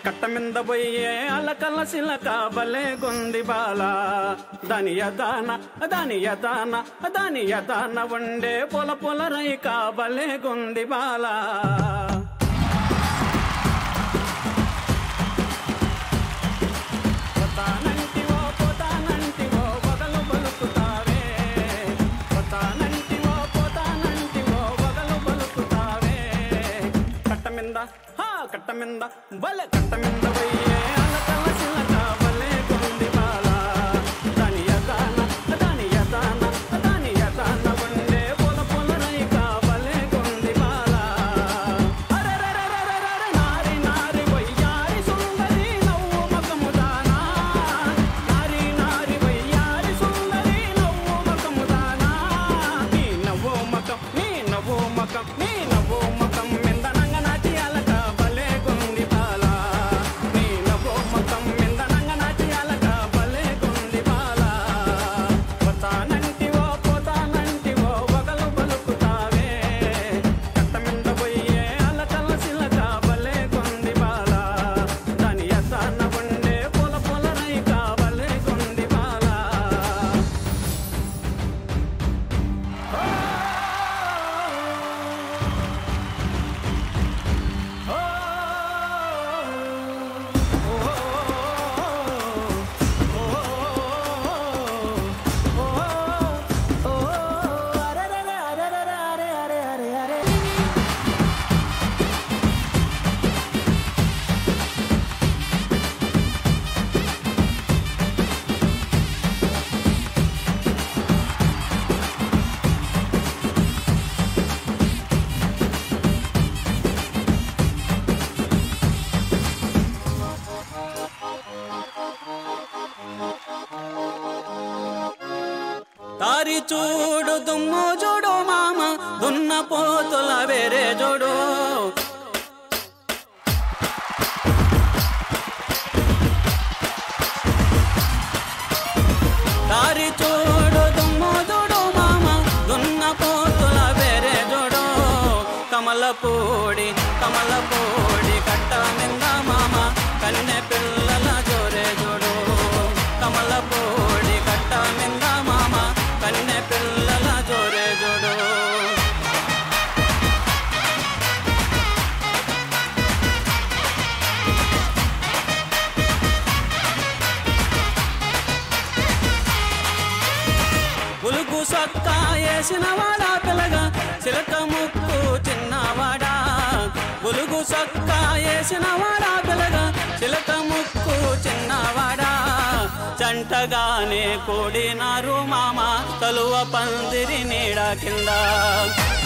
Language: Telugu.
కట్ట మింద పోయే అలకల సిలక బలే గుంది బాల దాని యదాన దాని యదాన దాని యదాన ఉండే పొల పొల రైక బలే గుంది బాల పోతానంటివో పోతానంటివో వగలు బలుకుతావే పోతానంటివో పోతానంటివో వగలు బలుకుతావే కట్ట మింద హా కట్ట మింద బలే కట్ట మింద పోయే అలకల సిలక బలే గుంది బాల దాని యదాన దాని యదాన దాని యదాన ఉండే పొల పొల రైక బలే గుంది బాల అరెరెరెరెరెరె నారి నారి వయ్యారి సుందరి నవ్వు మకము దానా నారి నారి వయ్యారి సుందరి నవ్వు మకము దానా నీ నవ్వు మకం నీ నవ్వు మకం నీ నవ్వు మకం మిందనంగ నాటి అలక బలే గుంది బాల నీ నవ్వు మకం మిందనంగ నాటి అలక బలే గుంది బాల పోతానంటివో పోతానంటివో వగలు బలుకుతావే కట్ట మింద పోయే అలకల సిలక బలే గుంది బాల దాని యసాన ఉండే పొల పొల రైక బలే గుంది బాల తారి చూడు దుమ్ము చూడు మామ దున్న పోతుల వేరే చూడు తారి చూడు దుమ్ము చూడు మామ దున్న పోతుల వేరే చూడు కమలపూడి కమలపూడి కట్ట మింద మామ కన్నె పిల్లల జోరే చూడు కమలపూడి కట్ట మింద మామ కన్నె పిల్లల జోరే చూడు పులుగు సొక్క వేసిన వాడా పిల్లగా చిలక ముక్కు చిన్నవాడా పులుగు సొక్క వేసిన వాడా పిల్లగా చిలక ముక్కు చిన్నవాడా జంటగానే కూడినారు మామ తలువ పందిరి నీడ కింద